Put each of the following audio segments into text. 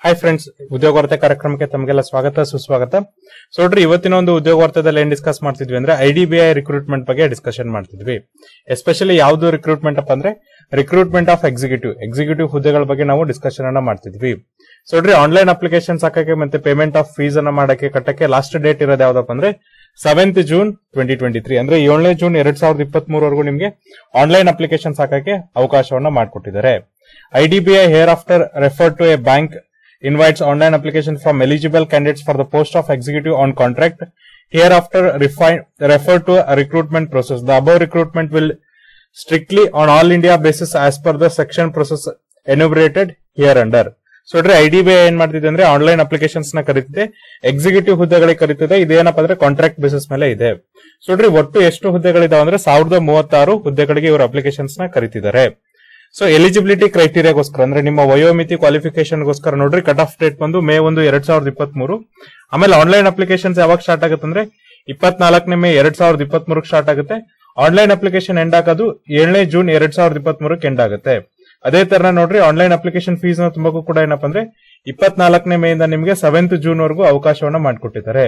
Hi friends ಉದ್ಯೋಗ ವಾರ್ತೆ ಕಾರ್ಯಕ್ರಮಕ್ಕೆ ತಮಗೆಲ್ಲ ಸ್ವಾಗತ ಸುಸ್ವಾಗತ ಸೊ ನೋಡ್ರಿ ಇವತ್ತಿನ ಒಂದು ಉದ್ಯೋಗ ವಾರ್ತೆದಲ್ಲಿ ಏನ್ ಡಿಸ್ಕಸ್ ಮಾಡ್ತಿದ್ವಿ ಅಂದ್ರೆ ಐಡಿಬಿಐ ರಿಕ್ರೂಟ್ಮೆಂಟ್ ಬಗ್ಗೆ ಡಿಸ್ಕಷನ್ ಮಾಡ್ತಿದ್ವಿ ಎಸ್ಪೆಷಲಿ ಯಾವ್ದು ರಿಕ್ರೂಟ್ಮೆಂಟ್ ಅಪ್ಪ ಅಂದ್ರೆ ರಿಕ್ರೂಟ್ಮೆಂಟ್ ಆಫ್ ಎಕ್ಸಿಕ್ಯೂಟಿವ್ ಎಕ್ಸಿಕ್ಯೂಟಿವ್ ಹುದ್ದೆಗಳ ಬಗ್ಗೆ ನಾವು ಡಿಸ್ಕಷನ್ ಅನ್ನ ಮಾಡ್ತಿದ್ವಿ ಸೊ ನೋಡ್ರಿ ಆನ್ಲೈನ್ ಅಪ್ಲಿಕೇಶನ್ ಹಾಕಕ್ಕೆ ಮತ್ತೆ ಪೇಮೆಂಟ್ ಆಫ್ ಫೀಸ್ ಅನ್ನ ಮಾಡಕ್ಕೆ ಕಟ್ಟಕ್ಕೆ ಲಾಸ್ಟ್ ಡೇಟ್ ಇರೋದು ಯಾವ್ದಪ್ಪ ಅಂದ್ರೆ seventh June twenty twenty three ಅಂದ್ರೆ ಏಳನೇ ಜೂನ್ ಎರಡ್ ಸಾವಿರದ ಇಪ್ಪತ್ತ್ ಮೂರವರೆಗೂ ನಿಮಗೆ ಆನ್ಲೈನ್ ಅಪ್ಲಿಕೇಶನ್ ಹಾಕಕ್ಕೆ ಅವಕಾಶವನ್ನ ಮಾಡಿಕೊಟ್ಟಿದ್ದಾರೆ IDBI hereafter refer to a bank invites online application from eligible candidates for the post of executive on contract. Hereafter refine, refer to a recruitment process. The above recruitment will strictly on all India basis as per the section process enumerated here under. So ನೋಡ್ರಿ I D B ಏನ್ ಮಾಡ್ತಿದೆ ಅಂದ್ರೆ online applications ನ ಕರೀತಿದೆ executive ಹುದ್ದೆಗಳಿಗೆ ಕರೀತಿದೆ ಇದೇನಪ್ಪ ಅಂದ್ರೆ contract basis ಮೇಲೆ ಇದೆ ಸೊ ನೋಡ್ರಿ ಒಟ್ಟು ಎಷ್ಟು ಹುದ್ದೆಗಳಿದಾವೆ ಅಂದ್ರೆ ಸಾವಿರದ ಮೂವತ್ತಾರು ಹುದ್ದೆಗಳಿಗೆ ಇವರು ಅಪ್ಲಿಕೇಶನ್ಸ್ ನ ಕರೀತಿದ್ದಾರೆ ಸೊ ಎಲಿಜಿಬಿಲಿಟಿ ಕ್ರೈಟೀರಿಯಾಗೋಸ್ಕರ ಅಂದ್ರೆ ನಿಮ್ಮ ವಯೋಮಿತಿ ಕ್ವಾಲಿಫಿಕೇಶನ್ಗೋಸ್ಕರ ನೋಡ್ರಿ ಕಟ್ ಆಫ್ ಡೇಟ್ ಬಂದು ಮೇ ಒಂದು ಎರಡ್ ಸಾವಿರದ ಇಪ್ಪತ್ತ್ ಮೂರು ಆಮೇಲೆ ಆನ್ಲೈನ್ ಅಪ್ಲಿಕೇಶನ್ಸ್ ಯಾವಾಗ ಸ್ಟಾರ್ಟ್ ಆಗುತ್ತೆ ಅಂದ್ರೆ ಇಪ್ಪತ್ನಾಲ್ಕನೇ ಮೇ ಎರಡ್ ಸಾವಿರದ ಇಪ್ಪತ್ತ್ ಮೂರಕ್ಕೆ ಸ್ಟಾರ್ಟ್ ಆಗುತ್ತೆ ಆನ್ಲೈನ್ ಅಪ್ಲಿಕೇಶನ್ ಎಂಡ್ ಆಗೋದು ಏಳನೇ ಜೂನ್ ಎರಡ್ ಸಾವಿರದ ಇಪ್ಪತ್ತ್ ಮೂರಕ್ಕೆ ಎಂಡ್ ಆಗುತ್ತೆ ಅದೇ ತರ ನೋಡ್ರಿ ಆನ್ಲೈನ್ ಅಪ್ಲಿಕೇಶನ್ ಫೀಸ್ ನ ತುಂಬಕ್ಕೂ ಕೂಡ ಏನಪ್ಪಾ ಅಂದ್ರೆ ಇಪ್ಪತ್ನಾಲ್ಕನೇ ಮೇ ಇಂದ ನಿಮಗೆ ಸೆವೆಂತ್ ಜೂನ್ ವರೆಗೂ ಅವಕಾಶವನ್ನ ಮಾಡಿಕೊಟ್ಟಿದ್ದಾರೆ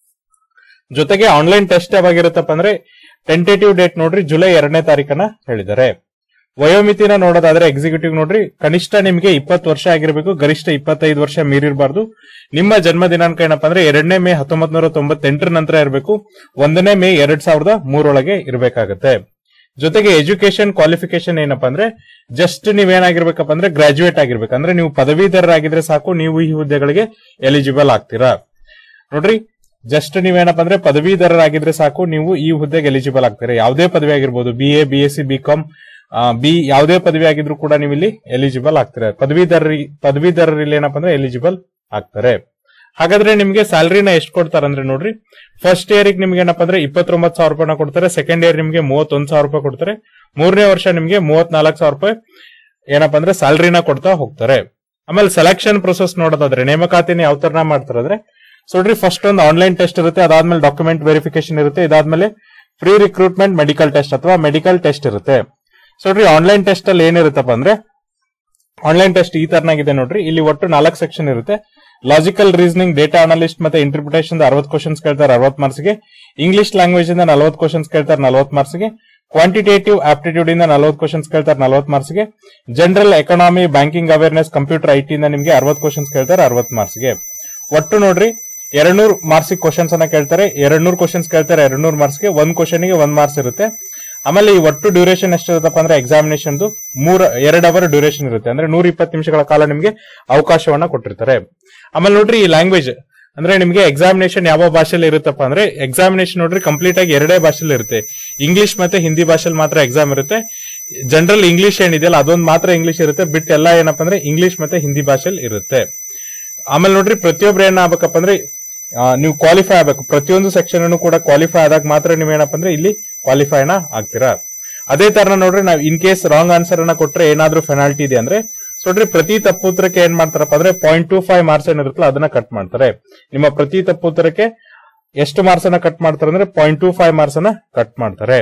ಜೊತೆಗೆ ಆನ್ಲೈನ್ ಟೆಸ್ಟ್ ಯಾವಾಗಿರುತ್ತಪ್ಪ ಅಂದ್ರೆ ಟೆಂಟೇಟಿವ್ ಡೇಟ್ ನೋಡ್ರಿ ಜುಲೈ ಎರಡನೇ ತಾರೀಕನ್ನ ಹೇಳಿದ್ದಾರೆ ವಯೋಮಿತಿನ ನೋಡೋದಾದ್ರೆ ಎಕ್ಸಿಕ್ಯೂಟಿವ್ ನೋಡ್ರಿ ಕನಿಷ್ಠ ನಿಮಗೆ ಇಪ್ಪತ್ತು ವರ್ಷ ಆಗಿರಬೇಕು ಗರಿಷ್ಠ ಇಪ್ಪತ್ತೈದು ವರ್ಷ ಮೀರಿರಬಾರ್ದು ನಿಮ್ಮ ಜನ್ಮ ದಿನಾಂಕ ಏನಪ್ಪಾ ಅಂದ್ರೆ ಎರಡನೇ ಮೇ ಹತ್ತೊಂಬತ್ ನೂರ ತೊಂಬತ್ತೆಂಟರ ನಂತರ ಇರಬೇಕು ಒಂದನೇ ಮೇ ಎರಡ್ ಸಾವಿರದ ಮೂರೊಳಗೆ ಇರಬೇಕಾಗತ್ತೆ ಜೊತೆಗೆ ಎಜುಕೇಶನ್ ಕ್ವಾಲಿಫಿಕೇಶನ್ ಏನಪ್ಪಾ ಅಂದ್ರೆ ಜಸ್ಟ್ ನೀವೇನಾಗಿರ್ಬೇಕಪ್ಪ ಅಂದ್ರೆ ಗ್ರಾಜುಯೇಟ್ ಆಗಿರ್ಬೇಕು ಅಂದ್ರೆ ನೀವು ಪದವೀಧರರಾಗಿದ್ರೆ ಸಾಕು ನೀವು ಈ ಹುದ್ದೆಗಳಿಗೆ ಎಲಿಜಿಬಲ್ ಆಗ್ತೀರಾ ನೋಡ್ರಿ ಜಸ್ಟ್ ನೀವೇನಪ್ಪ ಅಂದ್ರೆ ಪದವೀಧರರಾಗಿದ್ರೆ ಸಾಕು ನೀವು ಈ ಹುದ್ದೆಗೆ ಎಲಿಜಿಬಲ್ ಆಗ್ತೀರಾ ಯಾವುದೇ ಪದವಿ ಆಗಿರ್ಬೋದು B A B S C B com B ಯಾವುದೇ ಪದವಿ ಆಗಿದ್ರು ಕೂಡ ನೀವು ಇಲ್ಲಿ ಎಲಿಜಿಬಲ್ ಆಗ್ತಾರೆ ಪದವೀಧರ ಪದವೀಧರರಲ್ಲಿ ಏನಪ್ಪ ಅಂದ್ರೆ ಎಲಿಜಿಬಲ್ ಆಗ್ತಾರೆ ಹಾಗಾದ್ರೆ ನಿಮ್ಗೆ ಸ್ಯಾಲರಿನ ಎಷ್ಟು ಕೊಡ್ತಾರೆ ಅಂದ್ರೆ ನೋಡ್ರಿ ಫಸ್ಟ್ ಇಯರ್ ನಿಮ್ಗೆ ಏನಪ್ಪ ಅಂದ್ರೆ ಇಪ್ಪತ್ತೊಂಬತ್ತು ಸಾವಿರ ರೂಪಾಯಿನ ಕೊಡ್ತಾರೆ ಸೆಕೆಂಡ್ ಇಯರ್ ನಿಮ್ಗೆ ಮೂವತ್ತೊಂದು ಸಾವಿರ ರೂಪಾಯಿ ಕೊಡ್ತಾರೆ ಮೂರನೇ ವರ್ಷ ನಿಮ್ಗೆ ಮೂವತ್ನಾಲ್ಕು ಸಾವಿರ ರೂಪಾಯಿ ಏನಪ್ಪ ಅಂದ್ರೆ ಸ್ಯಾಲರಿನ ಕೊಡ್ತಾ ಹೋಗ್ತಾರೆ ಆಮೇಲೆ ಸೆಲೆಕ್ಷನ್ ಪ್ರೊಸೆಸ್ ನೋಡೋದಾದ್ರೆ ನೇಮಕಾತಿನ ಯಾವ ತರ ಮಾಡ್ತಾರೆ ಅಂದ್ರೆ ಸೊ ನೋಡ್ರಿ ಫಸ್ಟ್ ಒಂದು ಆನ್ಲೈನ್ ಟೆಸ್ಟ್ ಇರುತ್ತೆ ಅದಾದ್ಮೇಲೆ ಡಾಕ್ಯುಮೆಂಟ್ ವೆರಿಫಿಕೇಶನ್ ಇರುತ್ತೆ ಇದಾದ್ಮೇಲೆ ಪ್ರೀ ರಿಕ್ರೂಟ್ಮೆಂಟ್ ಮೆಡಿಕಲ್ ಟೆಸ್ಟ್ ಅಥವಾ ಮೆಡಿಕಲ್ ಟೆಸ್ಟ್ ಇರುತ್ತೆ ಸೊ ನೋಡ್ರಿ ಆನ್ಲೈನ್ ಟೆಸ್ಟ್ ಅಲ್ಲಿ ಏನಿರುತ್ತಪ್ಪ ಅಂದ್ರೆ ಆನ್ಲೈನ್ ಟೆಸ್ಟ್ ಈ ತರನಾಗಿದೆ ನೋಡ್ರಿ ಇಲ್ಲಿ ಒಟ್ಟು ನಾಲ್ಕು ಸೆಕ್ಷನ್ ಇರುತ್ತೆ ಲಾಜಿಕಲ್ ರೀಸನಿಂಗ್ ಡೇಟಾ ಅನಾಲಿಸ್ಟ್ ಮತ್ತೆ ಇಂಟರ್ಪ್ರಿಟೇಷನ್ ಅರವತ್ತು ಕ್ವಶನ್ಸ್ ಕೇಳ್ತಾರೆ ಅರವತ್ತು ಮಾರ್ಕ್ಸ್ಗೆ ಇಂಗ್ಲಿಷ್ ಲ್ಯಾಂಗ್ವೇಜ್ ಇಂದ ನಲವತ್ತು ಕ್ವಶನ್ಸ್ ಕೇಳ್ತಾರೆ ನಲವತ್ತು ಮಾರ್ಕ್ಸ್ಗೆ ಕ್ವಾಂಟಿಟೇಟಿವ್ ಆಪ್ಟಿಟ್ಯೂಡ್ ಇಂದ ನಲವತ್ತು ಕ್ವಶನ್ಸ್ ಕೇಳ್ತಾರೆ ನಲವತ್ತು ಮಾರ್ಕ್ಸ್ಗೆ general economy banking awareness computer IT ಇಂದ ನಿಮಗೆ ಅರವತ್ತು ಕ್ವಶನ್ಸ್ ಕೇಳ್ತಾರೆ ಅರವತ್ತು ಮಾರ್ಕ್ಸ್ಗೆ ಒಟ್ಟು ನೋಡ್ರಿ ಎರಡ್ನೂರು ಮಾರ್ಕ್ಸ್ ಕ್ವಶನ್ಸ್ ಅನ್ನ ಕೇಳ್ತಾರೆ ಎರಡ್ನೂರು ಕ್ವಶನ್ಸ್ ಕೇಳ್ತಾರೆ ಎರಡ್ನೂರು ಮಾರ್ಕ್ಸ್ಗೆ ಒಂದ್ ಕ್ವಶನ್ಗೆ ಒಂದ್ ಮಾರ್ಕ್ಸ್ ಇರುತ್ತೆ ಆಮೇಲೆ ಈ ಒಟ್ಟು ಡ್ಯೂರೇಷನ್ ಎಷ್ಟಿರುತ್ತಪ್ಪ ಅಂದ್ರೆ ಎಕ್ಸಾಮಿನೇಷನ್ ಮೂರ್ ಎರಡ್ ಅವರ್ ಡ್ಯೂರೇಷನ್ ಇರುತ್ತೆ ಅಂದ್ರೆ ನೂರ ಇಪ್ಪತ್ತು ನಿಮಿಷಗಳ ಕಾಲ ನಿಮಗೆ ಅವಕಾಶವನ್ನ ಕೊಟ್ಟಿರ್ತಾರೆ ಆಮೇಲೆ ನೋಡ್ರಿ ಈ ಲ್ಯಾಂಗ್ವೇಜ್ ಅಂದ್ರೆ ನಿಮಗೆ ಎಕ್ಸಾಮಿನೇಷನ್ ಯಾವ ಭಾಷೆಯಲ್ಲಿ ಇರುತ್ತಪ್ಪ ಅಂದ್ರೆ ಎಕ್ಸಾಮಿನೇಷನ್ ನೋಡ್ರಿ ಕಂಪ್ಲೀಟ್ ಆಗಿ ಎರಡೇ ಭಾಷೆಲಿ ಇರುತ್ತೆ ಇಂಗ್ಲಿಷ್ ಮತ್ತೆ ಹಿಂದಿ ಭಾಷೆಲಿ ಮಾತ್ರ ಎಕ್ಸಾಮ್ ಇರುತ್ತೆ ಜನರಲ್ ಇಂಗ್ಲಿಷ್ ಏನಿದೆಯಲ್ಲ ಅದೊಂದು ಮಾತ್ರ ಇಂಗ್ಲಿಷ್ ಇರುತ್ತೆ ಬಿಟ್ ಎಲ್ಲ ಏನಪ್ಪ ಅಂದ್ರೆ ಇಂಗ್ಲಿಷ್ ಮತ್ತೆ ಹಿಂದಿ ಭಾಷೆಲಿ ಇರುತ್ತೆ ಆಮೇಲೆ ನೋಡ್ರಿ ಪ್ರತಿಯೊಬ್ರು ಏನ್ ಆಗ್ಬೇಕಪ್ಪ ಅಂದ್ರೆ ಆ, ನೀವು ಕ್ವಾಲಿಫೈ ಆಗ್ಬೇಕು ಪ್ರತಿಯೊಂದು ಸೆಕ್ಷನ್ ಅನ್ನು ಕೂಡ ಕ್ವಾಲಿಫೈ ಆದಾಗ ಮಾತ್ರ ನೀವೇನಪ್ಪ ಅಂದ್ರೆ ಇಲ್ಲಿ ಕ್ವಾಲಿಫೈನ ಆಗ್ತೀರಾ ಅದೇ ತರ ನೋಡ್ರಿ ನಾವು ಇನ್ ಕೇಸ್ ರಾಂಗ್ ಆನ್ಸರ್ ಅನ್ನ ಕೊಟ್ರೆ ಏನಾದ್ರೂ ಪೆನಾಲ್ಟಿ ಇದೆ ಅಂದ್ರೆ ಸೊ ನೋಡ್ರಿ ಪ್ರತಿ ತಪ್ಪುತ್ತರಕ್ಕೆ ಏನ್ ಮಾಡ್ತಾರಪ್ಪ ಅಂದ್ರೆ ಪಾಯಿಂಟ್ ಟೂ ಫೈವ್ ಮಾರ್ಕ್ಸ್ ಏನಿರುತ್ತಲ್ಲ ಅದನ್ನ ಕಟ್ ಮಾಡ್ತಾರೆ ನಿಮ್ಮ ಪ್ರತಿ ತಪ್ಪುತ್ತರಕ್ಕೆ ಎಷ್ಟು ಮಾರ್ಕ್ಸ್ ಅನ್ನ ಕಟ್ ಮಾಡ್ತಾರೆ ಅಂದ್ರೆ ಪಾಯಿಂಟ್ ಟೂ ಫೈವ್ ಮಾರ್ಕ್ಸ್ ಅನ್ನ ಕಟ್ ಮಾಡ್ತಾರೆ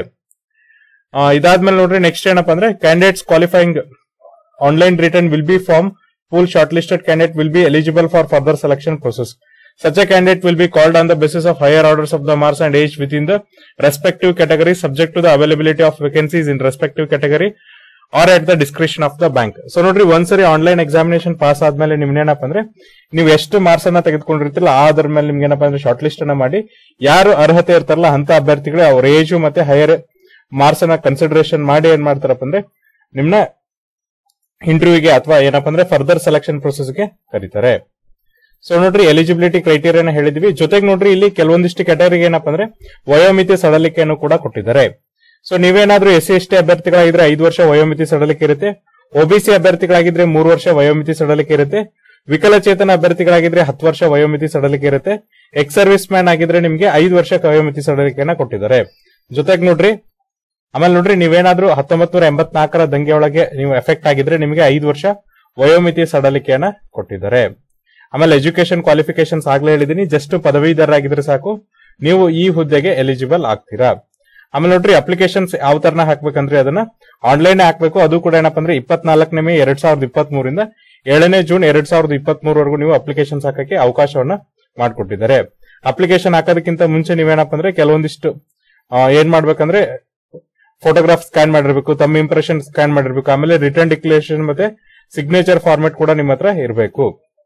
ಆ, ಇದಾದ್ಮೇಲೆ ನೋಡ್ರಿ ನೆಕ್ಸ್ಟ್ ಏನಪ್ಪ ಅಂದ್ರೆ candidates qualifying online written will be form pool shortlisted candidate will be eligible for further selection process. Such a candidate will be called on the basis of higher orders of the marks and age within the respective category subject to the availability of vacancies in respective category or at the discretion of the bank. So ನೋಡ್ರಿ ಒಂದ್ಸರಿ online examination pass ಆದ್ಮೇಲೆ ನಿಮ್ಗೆ ಏನಪ್ಪ ಅಂದ್ರೆ ನೀವು ಎಷ್ಟು marks ಅನ್ನ ತೆಗೆದುಕೊಂಡಿರ್ತಿಲ್ಲ ಅದ್ರ ಮೇಲೆ ನಿಮ್ಗೆ ಏನಪ್ಪ ಅಂದ್ರೆ ಶಾರ್ಟ್ ಲಿಸ್ಟ್ ಅನ್ನ ಮಾಡಿ ಯಾರು ಅರ್ಹತೆ ಇರ್ತಾರಲ್ಲ ಅಂತ ಅಭ್ಯರ್ಥಿಗಳು ಅವ್ರ ಏಜು ಮತ್ತೆ ಹೈಯರ್ ಮಾರ್ಕ್ಸ್ ಅನ್ನ ಕನ್ಸಿಡರೇಷನ್ ಮಾಡಿ ಏನ್ ಮಾಡ್ತಾರಪ್ಪ ಅಂದ್ರೆ ನಿಮ್ನ ಇಂಟರ್ವ್ಯೂಗೆ ಅಥವಾ ಏನಪ್ಪ ಅಂದ್ರೆ ಫರ್ದರ್ ಸೆಲೆಕ್ಷನ್ ಗೆ ಕರೀತಾರೆ ಸೊ ನೋಡ್ರಿ ಎಲಿಜಿಬಿಲಿಟಿ ಕ್ರೈಟೀರಿಯಾನ ಹೇಳಿದ್ವಿ ಜೊತೆಗೆ ನೋಡ್ರಿ ಇಲ್ಲಿ ಕೆಲವೊಂದಿಷ್ಟು ಕ್ಯಾಟಗರಿಗೆ ಏನಪ್ಪ ಅಂದ್ರೆ ವಯೋಮಿತಿ ಸಡಲಿಕೆಯನ್ನು ಕೂಡ ಕೊಟ್ಟಿದ್ದಾರೆ ಸೊ ನೀವೇನಾದ್ರೂ ಎಸ್ ಸಿ ಎಸ್ ಟಿ ಅಭ್ಯರ್ಥಿಗಳಾಗಿದ್ರೆ ಐದು ವರ್ಷ ವಯೋಮಿತಿ ಸಡಲಿಕೆ ಇರುತ್ತೆ ಒಬಿಸಿ ಅಭ್ಯರ್ಥಿಗಳಾಗಿದ್ರೆ ಮೂರು ವರ್ಷ ವಯೋಮಿತಿ ಸಡಲಿಕೆ ಇರುತ್ತೆ ವಿಕಲಚೇತನ ಅಭ್ಯರ್ಥಿಗಳಾಗಿದ್ರೆ ಹತ್ತು ವರ್ಷ ವಯೋಮಿತಿ ಸಡಲಿಕೆ ಇರುತ್ತೆ ಎಕ್ಸ್ ಸರ್ವಿಸ್ ಮ್ಯಾನ್ ಆಗಿದ್ರೆ ನಿಮ್ಗೆ ಐದು ವರ್ಷ ವಯೋಮಿತಿ ಸಡಲಿಕೆಯನ್ನ ಕೊಟ್ಟಿದ್ದಾರೆ ಜೊತೆಗೆ ನೋಡ್ರಿ ಆಮೇಲೆ ನೋಡ್ರಿ ನೀವೇನಾದ್ರೂ ಹತ್ತೊಂಬತ್ ನೂರ ಎಂಬತ್ನಾಲ್ಕರ ದಂಗೆ ಒಳಗೆ ನೀವು ಎಫೆಕ್ಟ್ ಆಗಿದ್ರೆ ನಿಮಗೆ ಐದು ವರ್ಷ ವಯೋಮಿತಿ ಸಡಲಿಕೆಯನ್ನ ಕೊಟ್ಟಿದ್ದಾರೆ ಆಮೇಲೆ ಎಜುಕೇಶನ್ ಕ್ವಾಲಿಫಿಕೇಶನ್ಸ್ ಆಗ್ಲೇ ಹೇಳಿದೀನಿ ಜಸ್ಟ್ ಪದವೀಧರರಾಗಿದ್ರೆ ಸಾಕು ನೀವು ಈ ಹುದ್ದೆಗೆ ಎಲಿಜಿಬಲ್ ಆಗ್ತೀರಾ ಆಮೇಲೆ ನೋಡ್ರಿ ಅಪ್ಲಿಕೇಶನ್ಸ್ ಯಾವ ತರನ ಹಾಕ್ಬೇಕಂದ್ರೆ ಅದನ್ನ ಆನ್ಲೈನ್ ಹಾಕ್ಬೇಕು ಅದು ಕೂಡ ಏನಪ್ಪ ಅಂದ್ರೆ ಇಪ್ಪತ್ನಾಲ್ಕನೇ ಮೇ ಎರಡ್ ಸಾವಿರದ ಇಪ್ಪತ್ತ್ ಮೂರಿಂದ ಏಳನೇ ಜೂನ್ ಎರಡ್ ಸಾವಿರದ ಇಪ್ಪತ್ತ್ ಮೂರವರೆಗೂ ನೀವು ಅಪ್ಲಿಕೇಶನ್ಸ್ ಹಾಕಕ್ಕೆ ಅವಕಾಶವನ್ನ ಮಾಡಿಕೊಟ್ಟಿದ್ದಾರೆ ಅಪ್ಲಿಕೇಶನ್ ಹಾಕೋದಕ್ಕಿಂತ ಮುಂಚೆ ನೀವೇನಪ್ಪ ಅಂದ್ರೆ ಕೆಲವೊಂದಿಷ್ಟು ಆ, ಏನ್ ಮಾಡ್ಬೇಕಂದ್ರೆ ಫೋಟೋಗ್ರಾಫ್ ಸ್ಕ್ಯಾನ್ ಮಾಡಿರ್ಬೇಕು ತಮ್ಮ ಇಂಪ್ರೆಷನ್ ಸ್ಕ್ಯಾನ್ ಮಾಡಿರ್ಬೇಕು ಆಮೇಲೆ ರಿಟರ್ನ್ ಡಿಕ್ಲರೇಷನ್ ಮತ್ತೆ ಸಿಗ್ನೇಚರ್ ಫಾರ್ಮೆಟ್ ಕೂಡ ನಿಮ್ಮ ಹತ್ರ ಇರಬೇಕು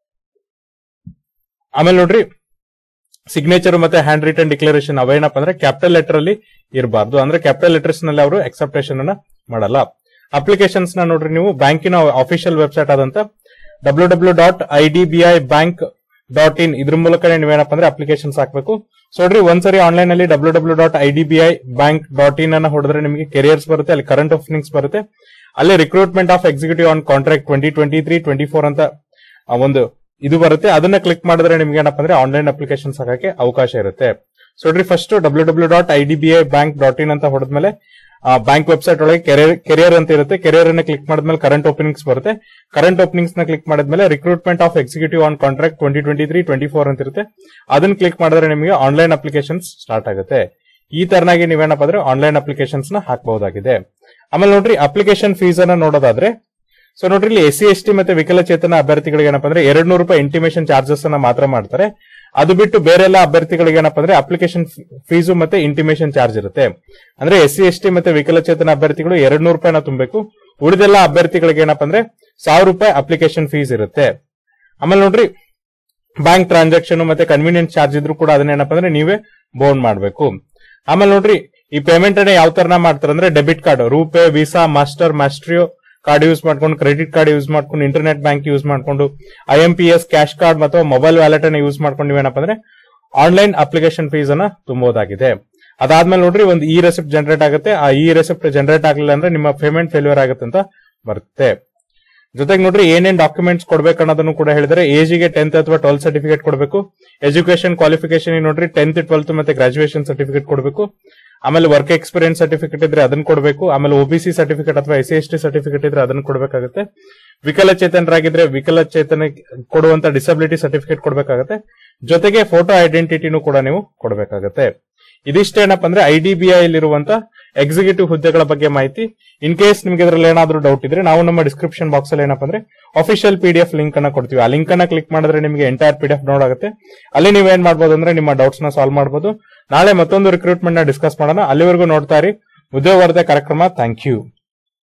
ಆಮೇಲೆ ನೋಡ್ರಿ ಸಿಗ್ನೇಚರ್ ಮತ್ತೆ ಹ್ಯಾಂಡ್ ರಿಟರ್ನ್ ಡಿಕ್ಲರೇಷನ್ ಅವೇನಪ್ಪ ಅಂದ್ರೆ ಕ್ಯಾಪಿಟಲ್ ಲೆಟರ್ ಅಲ್ಲಿ ಇರಬಾರ್ದು ಅಂದ್ರೆ ಕ್ಯಾಪಿಟಲ್ ಲೆಟರ್ಸ್ ನಲ್ಲಿ ಅವರು ಅಕ್ಸೆಪ್ಟೇಷನ್ ಅನ್ನ ಮಾಡಲ್ಲ ಅಪ್ಲಿಕೇಶನ್ಸ್ ನ ನೋಡ್ರಿ ನೀವು ಬ್ಯಾಂಕಿನ ಅಫಿಷಿಯಲ್ ವೆಬ್ಸೈಟ್ ಆದಂತ W W dot I D B I bank dot in ಇದ್ರ ಮೂಲಕ ನೀವೇನಪ್ಪ ಅಂದ್ರೆ ಅಪ್ಲಿಕೇಶನ್ಸ್ ಹಾಕ್ಬೇಕು ಸೊ ನೋಡ್ರಿ ಒಂದ್ಸರಿ ಆನ್ಲೈನ್ ಅಲ್ಲಿ W W dot I D B I bank dot in ಅನ್ನ ಹೊಡೆದ್ರೆ ನಿಮಗೆ ಕೆರಿಯರ್ಸ್ ಬರುತ್ತೆ ಅಲ್ಲಿ ಕರೆಂಟ್ ಓಪನಿಂಗ್ಸ್ ಬರುತ್ತೆ ಅಲ್ಲಿ recruitment of executive on contract twenty twenty three twenty four ಅಂತ ಆ, ಒಂದು ಇದು ಬರುತ್ತೆ ಅದನ್ನ ಕ್ಲಿಕ್ ಮಾಡಿದ್ರೆ ನಿಮ್ಗೆ ಏನಪ್ಪ ಅಂದ್ರೆ ಆನ್ಲೈನ್ ಅಪ್ಲಿಕೇಶನ್ಸ್ ಹಾಕಕ್ಕೆ ಅವಕಾಶ ಇರುತ್ತೆ ಸೊ ನೋಡ್ರಿ first W W dot I D B I bank dot in ಅಂತ ಹೊಡೆದ್ಮೇಲೆ ಬ್ಯಾಂಕ್ ವೆಬ್ಸೈಟ್ ಒಳಗೆ ಕೆರಿಯರ್ ಕೆರಿಯರ್ ಅಂತ ಇರುತ್ತೆ ಕೆರಿಯರ್ ಅನ್ನ ಕ್ಲಿಕ್ ಮಾಡಿದ್ಮೇಲೆ ಕರೆಂಟ್ ಓಪನಿಂಗ್ಸ್ ಬರುತ್ತೆ ಕರೆಂಟ್ ಓಪನಿಂಗ್ಸ್ ನ ಕ್ಲಿಕ್ ಮಾಡಿದ್ಮೇಲೆ recruitment of executive on contract twenty twenty three twenty four ಅಂತ ಇರುತ್ತೆ ಅದನ್ನ ಕ್ಲಿಕ್ ಮಾಡಿದ್ರೆ ನಿಮಗೆ ಆನ್ಲೈನ್ ಅಪ್ಲಿಕೇಶನ್ಸ್ ಸ್ಟಾರ್ಟ್ ಆಗುತ್ತೆ ಈ ತರನಾಗಿ ನೀವೇನಪ್ಪ ಅಂದ್ರೆ ಆನ್ಲೈನ್ ಅಪ್ಲಿಕೇಶನ್ಸ್ ನ ಹಾಕಬಹುದಾಗಿದೆ ಆಮೇಲೆ ನೋಡ್ರಿ ಅಪ್ಲಿಕೇಶನ್ ಫೀಸ್ ಅನ್ನ ನೋಡೋದಾದ್ರೆ ಸೊ ನೋಡ್ರಿ ಇಲ್ಲಿ ಎಸ್ ಸಿ ಎಸ್ ಟಿ ಮತ್ತೆ ವಿಕಲಚೇತನ ಅಭ್ಯರ್ಥಿಗಳಿಗೆ ಏನಪ್ಪ ಅಂದ್ರೆ ಎರಡ್ ನೂರು ರೂಪಾಯಿ ಇಂಟಿಮೇಷನ್ ಚಾರ್ಜಸ್ ಅನ್ನ ಮಾತ್ರ ಮಾಡ್ತಾರೆ ಅದು ಬಿಟ್ಟು ಬೇರೆ ಎಲ್ಲ ಅಭ್ಯರ್ಥಿಗಳಿಗೆ ಏನಪ್ಪ ಅಂದ್ರೆ ಅಪ್ಲಿಕೇಶನ್ ಫೀಸು ಮತ್ತೆ ಇಂಟಿಮೇಷನ್ ಚಾರ್ಜ್ ಇರುತ್ತೆ ಅಂದ್ರೆ ಎಸ್ ಸಿ ಎಸ್ ಟಿ ಮತ್ತೆ ವಿಕಲಚೇತನ ಅಭ್ಯರ್ಥಿಗಳು ಎರಡ್ ನೂರು ರೂಪಾಯಿನ ತುಂಬಬೇಕು ಉಳಿದೆಲ್ಲ ಅಭ್ಯರ್ಥಿಗಳಿಗೆ ಏನಪ್ಪ ಅಂದ್ರೆ ಸಾವಿರ ರೂಪಾಯಿ ಅಪ್ಲಿಕೇಶನ್ ಫೀಸ್ ಇರುತ್ತೆ ಆಮೇಲೆ ನೋಡ್ರಿ ಬ್ಯಾಂಕ್ ಟ್ರಾನ್ಸಾಕ್ಷನ್ ಮತ್ತೆ ಕನ್ವೀನಿಯನ್ಸ್ ಚಾರ್ಜ್ ಇದ್ರು ಕೂಡ ಅದನ್ನೇನಪ್ಪ ಅಂದ್ರೆ ನೀವೇ ಬೋನ್ ಮಾಡಬೇಕು ಆಮೇಲೆ ನೋಡ್ರಿ ಈ ಪೇಮೆಂಟ್ ಅನ್ನ ಯಾವ ತರನ ಮಾಡ್ತಾರೆ ಅಂದ್ರೆ debit card RuPay Visa master Maestro card use ಮಾಡ್ಕೊಂಡು ಕ್ರೆಡಿಟ್ ಕಾರ್ಡ್ ಯೂಸ್ ಮಾಡ್ಕೊಂಡು ಇಂಟರ್ನೆಟ್ ಬ್ಯಾಂಕ್ ಯೂಸ್ ಮಾಡ್ಕೊಂಡು I M P S cash card ಅಥವಾ ಮೊಬೈಲ್ ವ್ಯಾಲೆಟ್ ಅನ್ನ ಯೂಸ್ ಮಾಡ್ಕೊಂಡು ನೀವೇನಪ್ಪ ಅಂದ್ರೆ ಆನ್ಲೈನ್ ಅಪ್ಲಿಕೇಶನ್ ಫೀಸ್ ಅನ್ನ ತುಂಬಬಹುದಾಗಿದೆ ಅದಾದ್ಮೇಲೆ ನೋಡ್ರಿ ಒಂದು ಇ ರೆಸಿಪ್ಟ್ ಜನರೇಟ್ ಆಗುತ್ತೆ ಆ ಇ ರೆಸಿಪ್ಟ್ ಜನರೇಟ್ ಆಗಲಿಲ್ಲ ಅಂದ್ರೆ ನಿಮ್ಮ ಪೇಮೆಂಟ್ ಫೇಲ್ಯೂರ್ ಆಗುತ್ತೆ ಅಂತ ಬರುತ್ತೆ ಜೊತೆಗೆ ನೋಡ್ರಿ ಏನೇನ್ ಡಾಕ್ಯುಮೆಂಟ್ಸ್ ಕೊಡ್ಬೇಕು ಅನ್ನೋದನ್ನು ಕೂಡ ಹೇಳಿದ್ರೆ ಏಜಿಗೆ ಟೆಂತ್ ಅಥವಾ ಟ್ವೆಲ್ತ್ ಸರ್ಟಿಫಿಕೇಟ್ ಕೊಡಬೇಕು ಎಜುಕೇಶನ್ ಕ್ವಾಲಿಫಿಕೇಶನ್ ನೋಡ್ರಿ ಟೆಂತ್ ಟ್ವೆಲ್ತ್ ಮತ್ತೆ ಗ್ರಾಜುಯೇಷನ್ ಸರ್ಟಿಫಿಕೇಟ್ ಕೊಡಬೇಕು ಆಮೇಲೆ ವರ್ಕ್ ಎಕ್ಸ್ಪೀರಿಯನ್ಸ್ ಸರ್ಟಿಫಿಕೇಟ್ ಇದ್ರೆ ಅದನ್ನ ಕೊಡಬೇಕು ಆಮೇಲೆ ಒಬಿಸಿ ಸರ್ಟಿಫಿಕೇಟ್ ಅಥವಾ S C S T certificate ಇದ್ರೆ ಅದನ್ನ ಕೊಡಬೇಕಾಗುತ್ತೆ ವಿಕಲಚೇತನರಾಗಿದ್ರೆ ವಿಕಲಚೇತನ ಕೊಡುವಂತ ಡಿಸಬಿಲಿಟಿ ಸರ್ಟಿಫಿಕೇಟ್ ಕೊಡಬೇಕಾಗುತ್ತೆ ಜೊತೆಗೆ ಫೋಟೋ ಐಡೆಂಟಿಟಿನೂ ಕೂಡ ನೀವು ಕೊಡಬೇಕಾಗುತ್ತೆ ಇದಿಷ್ಟೇನಪ್ಪ ಅಂದ್ರೆ ಐ ಡಿ ಬಿ ಇರುವಂತ ಎಕ್ಸಿಕ್ಯೂಟಿವ್ ಹುದ್ದೆಗಳ ಬಗ್ಗೆ ಮಾಹಿತಿ ಇನ್ ಕೇಸ್ ನಿಮ್ಗೆ ಇದರಲ್ಲಿ ಏನಾದ್ರೂ ಡೌಟ್ ಇದ್ರೆ ನಾವು ನಮ್ಮ ಡಿಸ್ಕ್ರಿಪ್ಷನ್ ಬಾಕ್ಸ್ ಅಲ್ಲಿ ಏನಪ್ಪ ಅಂದ್ರೆ official P D F link ಅನ್ನ ಕೊಡ್ತೀವಿ ಆ ಲಿಂಕ್ ಅನ್ನ ಕ್ಲಿಕ್ ಮಾಡಿದ್ರೆ ನಿಮಗೆ entire P D F down ಆಗುತ್ತೆ ಅಲ್ಲಿ ನೀವೇನ್ ಮಾಡ್ಬೋದು ಅಂದ್ರೆ ನಿಮ್ಮ ಡೌಟ್ಸ್ ನ ಸಾಲ್ವ್ ಮಾಡಬಹುದು ನಾಳೆ ಮತ್ತೊಂದು ರಿಕ್ರೂಟ್ಮೆಂಟ್ ನ ಡಿಸ್ಕಸ್ ಮಾಡೋಣ ಅಲ್ಲಿವರೆಗೂ ನೋಡ್ತಾ ಇರಿ ಉದ್ಯೋಗವರ್ಧೆ ಕಾರ್ಯಕ್ರಮ ಥ್ಯಾಂಕ್ ಯು